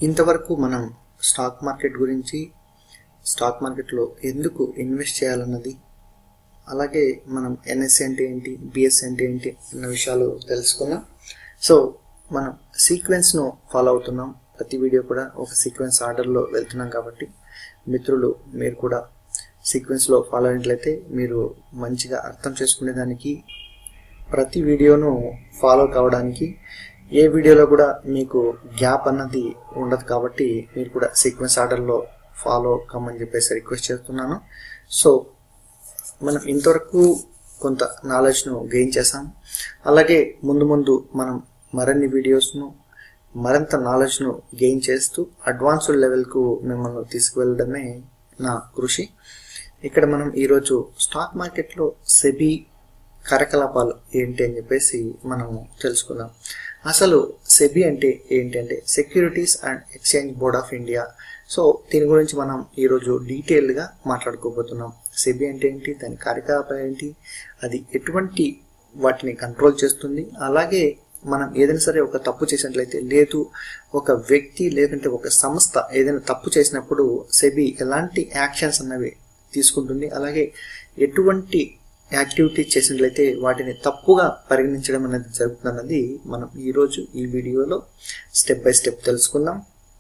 ఇంతవరకు మనం stock market గురించి స్టాక్ మార్కెట్లో ఎందుకు ఇన్వెస్ట్ చేయాలన్నది అలాగే మనం ఎన్ఎస్సి అంటే ఏంటి బిఎస్సి అంటే ఏంటి అన్న విషయాలు తెలుసుకున్నాం సో మనం సీక్వెన్స్ను ఫాలో అవుతున్నాం ప్రతి వీడియో కూడా ఒక సీక్వెన్స్ ఆర్డర్లో వెళ్తున్నాం కాబట్టి మిత్రులు మీరు కూడా సీక్వెన్స్లో ఫాలో అయినట్లయితే మీరు మంచిగా అర్థం చేసుకునేదానికి ప్రతి వీడియోను ఫాలో కావడానికి ఏ వీడియోలో కూడా మీకు గ్యాప్ అన్నది ఉండదు కాబట్టి మీరు కూడా సీక్వెన్స్ ఆర్డర్లో ఫాలో కమ్మని చెప్పేసి రిక్వెస్ట్ చేస్తున్నాను సో మనం ఇంతవరకు కొంత నాలెడ్జ్ను గెయిన్ చేసాం అలాగే ముందు ముందు మనం మరిన్ని వీడియోస్ను మరింత నాలెడ్జ్ను గెయిన్ చేస్తూ అడ్వాన్స్డ్ లెవెల్కు మిమ్మల్ని తీసుకువెళ్ళడమే నా కృషి ఇక్కడ మనం ఈరోజు స్టాక్ మార్కెట్లో సెబీ కార్యకలాపాలు ఏంటి అని చెప్పేసి మనము తెలుసుకుందాం అసలు సెబీ అంటే ఏంటంటే securities and exchange board of India so దీని గురించి మనం ఈరోజు డీటెయిల్డ్గా మాట్లాడుకోబోతున్నాం సెబీ అంటే ఏంటి దాని కార్యకలాపాలు ఏంటి అది ఎటువంటి వాటిని కంట్రోల్ చేస్తుంది అలాగే మనం ఏదైనా సరే ఒక తప్పు చేసినట్లయితే లేదు ఒక వ్యక్తి లేదంటే ఒక సంస్థ ఏదైనా తప్పు చేసినప్పుడు సెబీ ఎలాంటి యాక్షన్స్ అన్నవి తీసుకుంటుంది అలాగే ఎటువంటి యాక్టివిటీ చేసినట్లయితే వాటిని తప్పుగా పరిగణించడం అనేది జరుగుతుందన్నది మనం ఈరోజు ఈ వీడియోలో స్టెప్ బై స్టెప్ తెలుసుకుందాం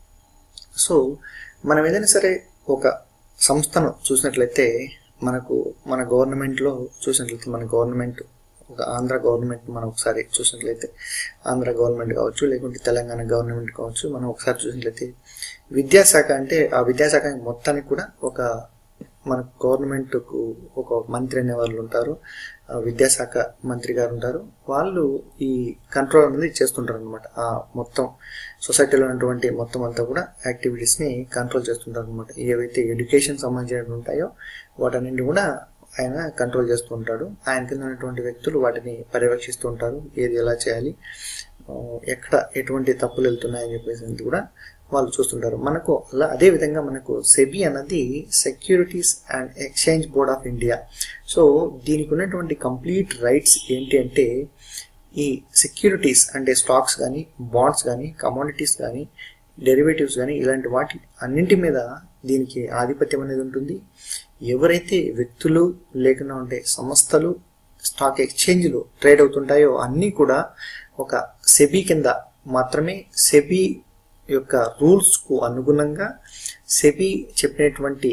సో మనం ఏదైనా సరే ఒక సంస్థను చూసినట్లయితే మనకు మన గవర్నమెంట్లో చూసినట్లయితే మన గవర్నమెంట్ ఒక ఆంధ్ర గవర్నమెంట్ మనం ఒకసారి చూసినట్లయితే ఆంధ్ర గవర్నమెంట్ కావచ్చు లేకుంటే తెలంగాణ గవర్నమెంట్ కావచ్చు మనం ఒకసారి చూసినట్లయితే విద్యాశాఖ అంటే ఆ విద్యాశాఖ మొత్తానికి కూడా ఒక మన గవర్నమెంట్కు ఒక మంత్రి అనే వాళ్ళు ఉంటారు విద్యాశాఖ మంత్రి గారు ఉంటారు వాళ్ళు ఈ కంట్రోల్ అనేది చేస్తుంటారు అనమాట ఆ మొత్తం సొసైటీలో ఉన్నటువంటి మొత్తం అంతా కూడా యాక్టివిటీస్ని కంట్రోల్ చేస్తుంటారు అనమాట ఏవైతే ఎడ్యుకేషన్ సంబంధించినవి ఉంటాయో వాటన్నింటి కూడా ఆయన కంట్రోల్ చేస్తూ ఉంటాడు ఆయన కింద ఉన్నటువంటి వ్యక్తులు వాటిని పర్యవేక్షిస్తూ ఉంటారు ఏది ఎలా చేయాలి ఎక్కడ ఎటువంటి తప్పులు వెళ్తున్నాయని చెప్పేసి కూడా వాళ్ళు చూస్తుంటారు మనకు అలా అదే విధంగా మనకు సెబీ అన్నది securities and exchange board of India so దీనికి ఉన్నటువంటి కంప్లీట్ రైట్స్ ఏంటి అంటే ఈ సెక్యూరిటీస్ అంటే స్టాక్స్ కానీ బాండ్స్ కానీ కమోడిటీస్ కానీ డెరివేటివ్స్ కానీ ఇలాంటి వాటి అన్నింటి మీద దీనికి ఆధిపత్యం అనేది ఉంటుంది ఎవరైతే వ్యక్తులు లేకుండా ఉంటే సంస్థలు స్టాక్ ఎక్స్చేంజ్లు ట్రేడ్ అవుతుంటాయో అన్నీ కూడా ఒక సెబీ కింద మాత్రమే సెబీ యొక్క రూల్స్కు అనుగుణంగా సెబీ చెప్పినటువంటి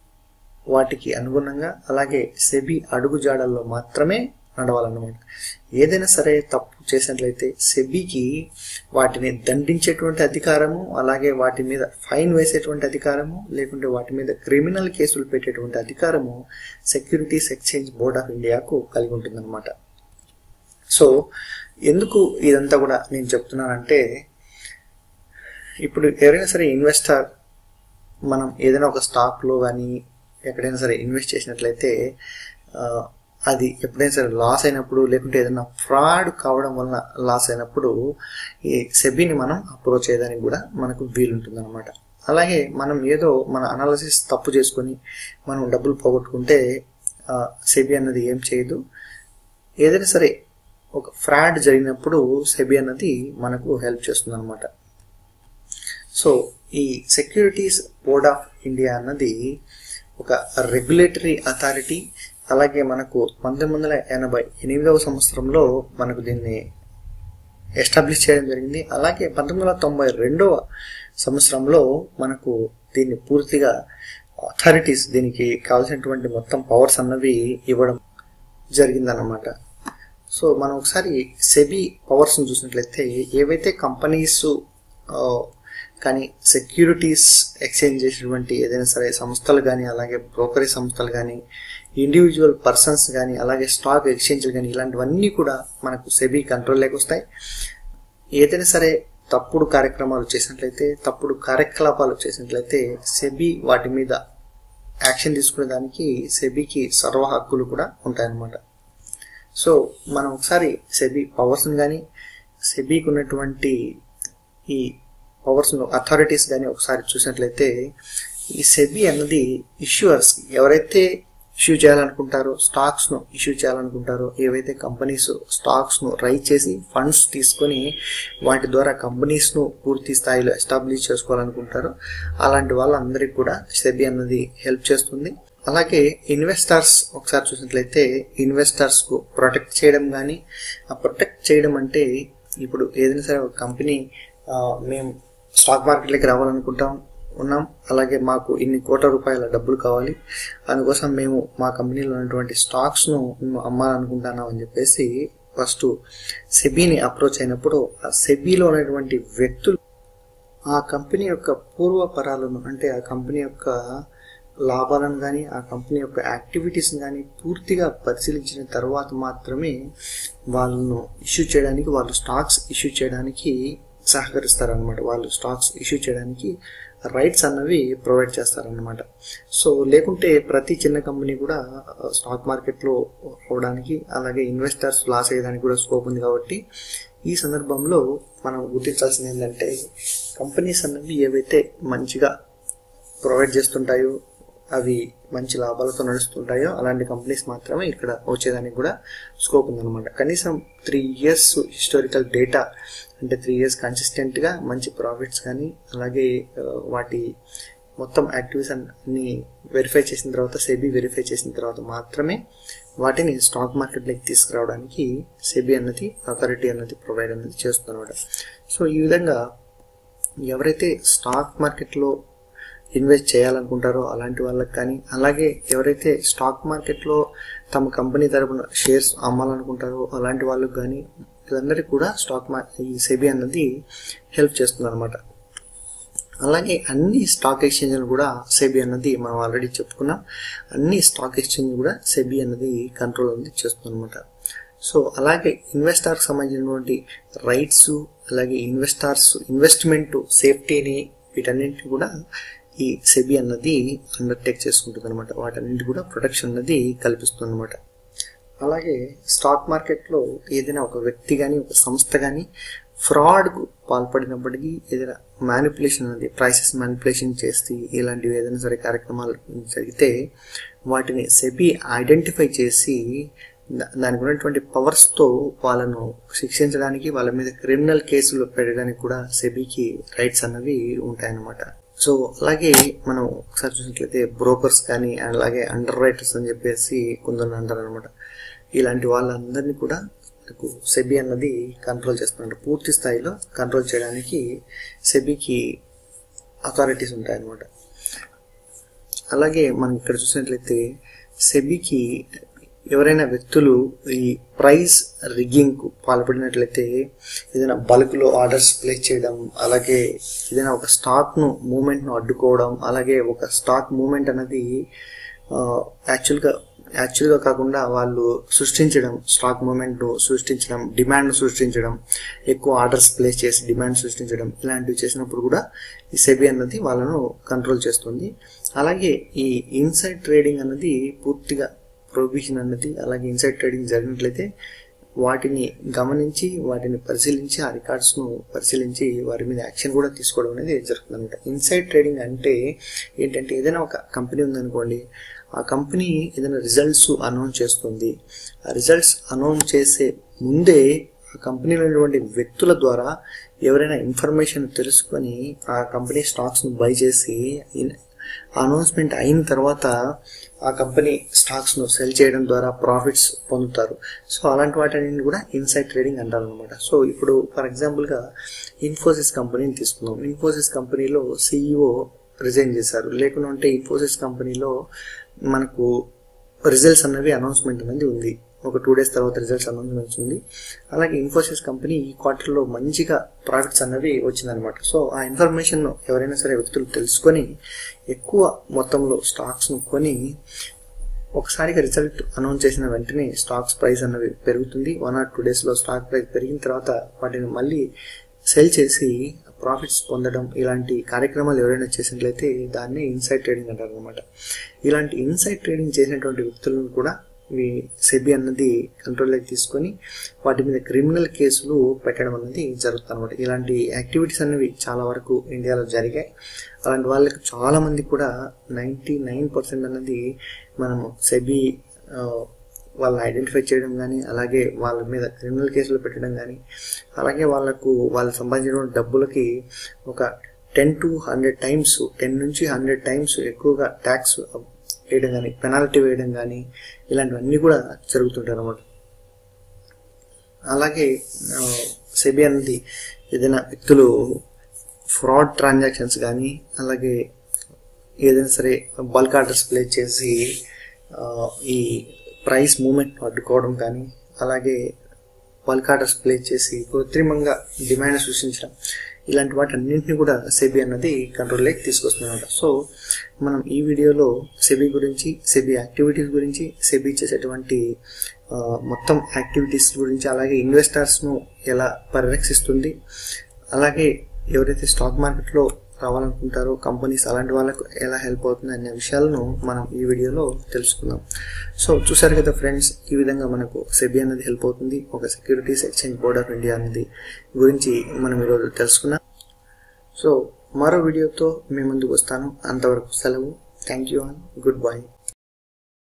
వాటికి అనుగుణంగా అలాగే సెబీ అడుగుజాడల్లో మాత్రమే నడవాలన్నమాట ఏదైనా సరే తప్పు చేసినట్లయితే సెబీకి వాటిని దండించేటువంటి అధికారము అలాగే వాటి మీద ఫైన్ వేసేటువంటి అధికారము లేకుంటే వాటి మీద క్రిమినల్ కేసులు పెట్టేటువంటి అధికారము సెక్యూరిటీస్ ఎక్స్చేంజ్ బోర్డ్ ఆఫ్ ఇండియాకు కలిగి ఉంటుందన్నమాట సో ఎందుకు ఇదంతా కూడా నేను చెప్తున్నానంటే ఇప్పుడు ఎవరైనా సరే ఇన్వెస్టర్ మనం ఏదైనా ఒక స్టాక్లో కానీ ఎక్కడైనా సరే ఇన్వెస్ట్ చేసినట్లయితే అది ఎప్పుడైనా సరే లాస్ అయినప్పుడు లేకుంటే ఏదైనా ఫ్రాడ్ కావడం వలన లాస్ అయినప్పుడు ఈ సెబీని మనం అప్రోచ్ చేయడానికి కూడా మనకు వీలుంటుంది అనమాట అలాగే మనం ఏదో మన అనాలసిస్ తప్పు చేసుకొని మనం డబ్బులు పోగొట్టుకుంటే సెబీ అన్నది ఏం చేయదు ఏదైనా సరే ఒక ఫ్రాడ్ జరిగినప్పుడు సెబీ అన్నది మనకు హెల్ప్ చేస్తుంది అనమాట సో ఈ సెక్యూరిటీస్ బోర్డ్ ఆఫ్ ఇండియా అన్నది ఒక రెగ్యులేటరీ అథారిటీ అలాగే మనకు పంతొమ్మిది వందల ఎనభై ఎనిమిదవ సంవత్సరంలో మనకు దీన్ని ఎస్టాబ్లిష్ చేయడం జరిగింది అలాగే పంతొమ్మిది వందల తొంభై రెండవ సంవత్సరంలో మనకు దీన్ని పూర్తిగా అథారిటీస్ దీనికి కావాల్సినటువంటి మొత్తం పవర్స్ అన్నవి ఇవ్వడం జరిగిందన్నమాట సో మనం ఒకసారి సెబీ పవర్స్ని చూసినట్లయితే ఏవైతే కంపెనీస్ కానీ సెక్యూరిటీస్ ఎక్స్చేంజ్ చేసేటువంటి ఏదైనా సరే సంస్థలు కానీ అలాగే బ్రోకరీ సంస్థలు కానీ ఇండివిజువల్ పర్సన్స్ కానీ అలాగే స్టాక్ ఎక్స్చేంజ్లు కానీ ఇలాంటివన్నీ కూడా మనకు సెబీ కంట్రోల్లోకి వస్తాయి ఏదైనా సరే తప్పుడు కార్యక్రమాలు చేసినట్లయితే తప్పుడు కార్యకలాపాలు చేసినట్లయితే సెబీ వాటి మీద యాక్షన్ తీసుకునే దానికి సెబీకి సర్వ హక్కులు కూడా ఉంటాయన్నమాట సో మనం ఒకసారి సెబీ పవర్స్ని కానీ సెబీకి ఉన్నటువంటి ఈ పవర్స్ అథారిటీస్ కానీ ఒకసారి చూసినట్లయితే ఈ సెబీ అన్నది ఇష్యూవర్స్ ఎవరైతే ఇష్యూ చేయాలనుకుంటారో స్టాక్స్ను ఇష్యూ చేయాలనుకుంటారో ఏవైతే కంపెనీస్ స్టాక్స్ను రైజ్ చేసి ఫండ్స్ తీసుకొని వాటి ద్వారా కంపెనీస్ను పూర్తి స్థాయిలో ఎస్టాబ్లిష్ చేసుకోవాలనుకుంటారో అలాంటి వాళ్ళందరికీ కూడా సెబీ అన్నది హెల్ప్ చేస్తుంది అలాగే ఇన్వెస్టర్స్ ఒకసారి చూసినట్లయితే ఇన్వెస్టర్స్ కు ప్రొటెక్ట్ చేయడం కానీ ఆ ప్రొటెక్ట్ చేయడం అంటే ఇప్పుడు ఏదైనా సరే ఒక కంపెనీ మేము స్టాక్ మార్కెట్లోకి రావాలనుకుంటాం ఉన్నాం అలాగే మాకు ఇన్ని కోట్ల రూపాయల డబ్బులు కావాలి అందుకోసం మేము మా కంపెనీలో ఉన్నటువంటి స్టాక్స్ను మేము అమ్మాలనుకుంటున్నాం అని చెప్పేసి ఫస్ట్ సెబీని అప్రోచ్ అయినప్పుడు ఆ సెబీలో ఉన్నటువంటి వ్యక్తులు ఆ కంపెనీ యొక్క పూర్వపరాలను అంటే ఆ కంపెనీ యొక్క లాభాలను కానీ ఆ కంపెనీ యొక్క యాక్టివిటీస్ని కానీ పూర్తిగా పరిశీలించిన తర్వాత మాత్రమే వాళ్ళను ఇష్యూ చేయడానికి వాళ్ళు స్టాక్స్ ఇష్యూ చేయడానికి సహకరిస్తారనమాట వాళ్ళు స్టాక్స్ ఇష్యూ చేయడానికి రైట్స్ అన్నవి ప్రొవైడ్ చేస్తారనమాట సో లేకుంటే ప్రతి చిన్న కంపెనీ కూడా స్టాక్ మార్కెట్లో అవడానికి అలాగే ఇన్వెస్టర్స్ లాస్ అయ్యేదానికి కూడా స్కోప్ ఉంది కాబట్టి ఈ సందర్భంలో మనం గుర్తించాల్సింది ఏంటంటే కంపెనీస్ అన్నవి ఏవైతే మంచిగా ప్రొవైడ్ చేస్తుంటాయో అవి మంచి లాభాలతో నడుస్తుంటాయో అలాంటి కంపెనీస్ మాత్రమే ఇక్కడ వచ్చేదానికి కూడా స్కోప్ ఉందన్నమాట కనీసం త్రీ ఇయర్స్ హిస్టారికల్ డేటా అంటే త్రీ ఇయర్స్ కన్సిస్టెంట్గా మంచి ప్రాఫిట్స్ కానీ అలాగే వాటి మొత్తం యాక్టివిటీస్ అన్ని వెరిఫై చేసిన తర్వాత సెబీ వెరిఫై చేసిన తర్వాత మాత్రమే వాటిని స్టాక్ మార్కెట్లోకి తీసుకురావడానికి సెబీ అన్నది అథారిటీ అన్నది ప్రొవైడ్ అన్నది చేస్తుందన్నమాట సో ఈ విధంగా ఎవరైతే స్టాక్ మార్కెట్లో ఇన్వెస్ట్ చేయాలనుకుంటారో అలాంటి వాళ్ళకి కానీ అలాగే ఎవరైతే స్టాక్ మార్కెట్లో తమ కంపెనీ తరపున షేర్స్ అమ్మాలనుకుంటారో అలాంటి వాళ్ళకి కానీ వీళ్ళందరికీ కూడా స్టాక్ మార్ ఈ సెబీ అన్నది హెల్ప్ చేస్తుంది అనమాట అలాగే అన్ని స్టాక్ ఎక్స్చేంజ్లు కూడా సెబీ అన్నది మనం ఆల్రెడీ చెప్పుకున్నాం అన్ని స్టాక్ ఎక్స్చేంజ్ కూడా సెబీ అన్నది కంట్రోల్ అనేది చేస్తుంది అనమాట సో అలాగే ఇన్వెస్టర్కి సంబంధించినటువంటి రైట్స్ అలాగే ఇన్వెస్టర్స్ ఇన్వెస్ట్మెంట్ సేఫ్టీని వీటన్నింటిని కూడా ఈ సెబీ అన్నది అండర్టేక్ చేసుకుంటుంది అనమాట వాటన్నింటి కూడా ప్రొటెక్షన్ అన్నది కల్పిస్తుంది అనమాట అలాగే స్టాక్ మార్కెట్లో ఏదైనా ఒక వ్యక్తి కానీ ఒక సంస్థ కానీ ఫ్రాడ్కు పాల్పడినప్పటికీ ఏదైనా మ్యానిపులేషన్ అనేది ప్రైసెస్ మ్యానిపులేషన్ చేసి ఇలాంటివి ఏదైనా సరే కార్యక్రమాలు జరిగితే వాటిని సెబీ ఐడెంటిఫై చేసి దానికి ఉన్నటువంటి పవర్స్తో వాళ్ళను శిక్షించడానికి వాళ్ళ మీద క్రిమినల్ కేసులు పెట్టడానికి కూడా సెబీకి రైట్స్ అన్నవి ఉంటాయన్నమాట సో అలాగే మనం ఒకసారి చూసినట్లయితే బ్రోకర్స్ కానీ అలాగే అండర్ రైటర్స్ అని చెప్పేసి కొందరు అంటారు అనమాట ఇలాంటి వాళ్ళందరినీ కూడా మనకు సెబీ అన్నది కంట్రోల్ చేస్తున్నారు పూర్తి స్థాయిలో కంట్రోల్ చేయడానికి సెబీకి అథారిటీస్ ఉంటాయన్నమాట అలాగే మనం ఇక్కడ చూసినట్లయితే సెబీకి ఎవరైనా వ్యక్తులు ఈ ప్రైస్ రిగ్గింగ్కు పాల్పడినట్లయితే ఏదైనా బల్క్లో ఆర్డర్స్ ప్లేస్ చేయడం అలాగే ఏదైనా ఒక స్టాక్ను మూమెంట్ను అడ్డుకోవడం అలాగే ఒక స్టాక్ మూమెంట్ అనేది యాక్చువల్గా యాక్చువల్గా కాకుండా వాళ్ళు సృష్టించడం స్టాక్ మూమెంట్ను సృష్టించడం డిమాండ్ను సృష్టించడం ఎక్కువ ఆర్డర్స్ ప్లేస్ చేసి డిమాండ్ సృష్టించడం ఇలాంటివి చేసినప్పుడు కూడా ఈ సెబీ అన్నది వాళ్ళను కంట్రోల్ చేస్తుంది అలాగే ఈ ఇన్సైడ్ ట్రేడింగ్ అన్నది పూర్తిగా ప్రొహిబిషన్ అన్నది అలాగే ఇన్సైడ్ ట్రేడింగ్ జరిగినట్లయితే వాటిని గమనించి వాటిని పరిశీలించి ఆ రికార్డ్స్ను పరిశీలించి వారి మీద యాక్షన్ కూడా తీసుకోవడం అనేది జరుగుతుంది అనమాట ఇన్సైడ్ ట్రేడింగ్ అంటే ఏంటంటే ఏదైనా ఒక కంపెనీ ఉందనుకోండి ఆ కంపెనీ ఏదైనా రిజల్ట్స్ అనౌన్స్ చేస్తుంది ఆ రిజల్ట్స్ అనౌన్స్ చేసే ముందే ఆ కంపెనీలో ఉన్నటువంటి వ్యక్తుల ద్వారా ఎవరైనా ఇన్ఫర్మేషన్ తెలుసుకొని ఆ కంపెనీ స్టాక్స్ను బై చేసి అనౌన్స్మెంట్ అయిన తర్వాత ఆ కంపెనీ స్టాక్స్ను సెల్ చేయడం ద్వారా ప్రాఫిట్స్ పొందుతారు సో అలాంటి వాటిని కూడా ఇన్సైడ్ ట్రేడింగ్ అంటారు అనమాట సో ఇప్పుడు ఫర్ ఎగ్జాంపుల్గా ఇన్ఫోసిస్ కంపెనీని తీసుకుందాం ఇన్ఫోసిస్ కంపెనీలో సిఇఓ రిజైన్ చేశారు లేకుండా ఉంటే ఇన్ఫోసిస్ కంపెనీలో మనకు రిజల్ట్స్ అన్నవి అనౌన్స్మెంట్ అనేది ఉంది ఒక టూ డేస్ తర్వాత రిజల్ట్స్ అనౌన్స్మెంట్స్ ఉంది అలాగే ఇన్ఫోసిస్ కంపెనీ ఈ క్వార్టర్లో మంచిగా ప్రాఫిట్స్ అన్నవి వచ్చిందనమాట సో ఆ ఇన్ఫర్మేషన్ ఎవరైనా సరే వ్యక్తులు తెలుసుకొని ఎక్కువ మొత్తంలో స్టాక్స్ను కొని ఒకసారిగా రిజల్ట్ అనౌన్స్ చేసిన వెంటనే స్టాక్స్ ప్రైస్ అన్నవి పెరుగుతుంది వన్ ఆర్ టూ డేస్లో స్టాక్ ప్రైస్ పెరిగిన తర్వాత వాటిని మళ్ళీ సెల్ చేసి ప్రాఫిట్స్ పొందడం ఇలాంటి కార్యక్రమాలు ఎవరైనా చేసినట్లయితే దాన్ని ఇన్సైడ్ ట్రేడింగ్ అంటారు అనమాట ఇలాంటి ఇన్సైడ్ ట్రేడింగ్ చేసినటువంటి వ్యక్తులను కూడా ఇవి సెబీ అన్నది కంట్రోల్లోకి తీసుకొని వాటి మీద క్రిమినల్ కేసులు పెట్టడం అనేది జరుగుతుంది అనమాట ఇలాంటి యాక్టివిటీస్ అనేవి చాలా వరకు ఇండియాలో జరిగాయి అలాంటి వాళ్ళకి చాలా మంది కూడా నైంటీ నైన్ పర్సెంట్ అన్నది మనము సెబీ వాళ్ళని ఐడెంటిఫై చేయడం కానీ అలాగే వాళ్ళ మీద క్రిమినల్ కేసులు పెట్టడం కానీ అలాగే వాళ్ళకు వాళ్ళు సంపాదించిన డబ్బులకి ఒక ten to hundred times ten నుంచి హండ్రెడ్ టైమ్స్ ఎక్కువగా ట్యాక్స్ వేయడం కానీ పెనాల్టీ వేయడం కానీ ఇలాంటివన్నీ కూడా జరుగుతుంటాయి అన్నమాట అలాగే సెబీ అనేది ఏదైనా వ్యక్తులు ఫ్రాడ్ ట్రాన్సాక్షన్స్ కానీ అలాగే ఏదైనా సరే బల్క్ ఆర్డర్స్ ప్లేస్ చేసి ఈ ప్రైస్ మూమెంట్ అడ్డుకోవడం కానీ అలాగే బల్క్ ఆర్డర్స్ ప్లేస్ చేసి కృత్రిమంగా డిమాండ్ సృష్టించడం ఇలాంటి వాటి అన్నింటినీ కూడా సెబీ అన్నది కంట్రోల్లోకి తీసుకొస్తుందన్నమాట సో మనం ఈ వీడియోలో సెబీ గురించి సెబీ యాక్టివిటీస్ గురించి సెబీ చేసేటువంటి మొత్తం యాక్టివిటీస్ గురించి అలాగే ఇన్వెస్టర్స్ను ఎలా పరిరక్షిస్తుంది అలాగే ఎవరైతే స్టాక్ మార్కెట్లో రావాలనుకుంటారో కంపెనీస్ అలాంటి వాళ్ళకు ఎలా హెల్ప్ అవుతుంది అనే విషయాలను మనం ఈ వీడియోలో తెలుసుకుందాం సో చూసారు కదా ఫ్రెండ్స్ ఈ విధంగా మనకు సెబీ అనేది హెల్ప్ అవుతుంది ఒక securities exchange board of India అనేది గురించి మనం ఈరోజు తెలుసుకున్నాం సో మరో వీడియోతో మీ ముందుకు వస్తాను అంతవరకు సెలవు thank you and good bye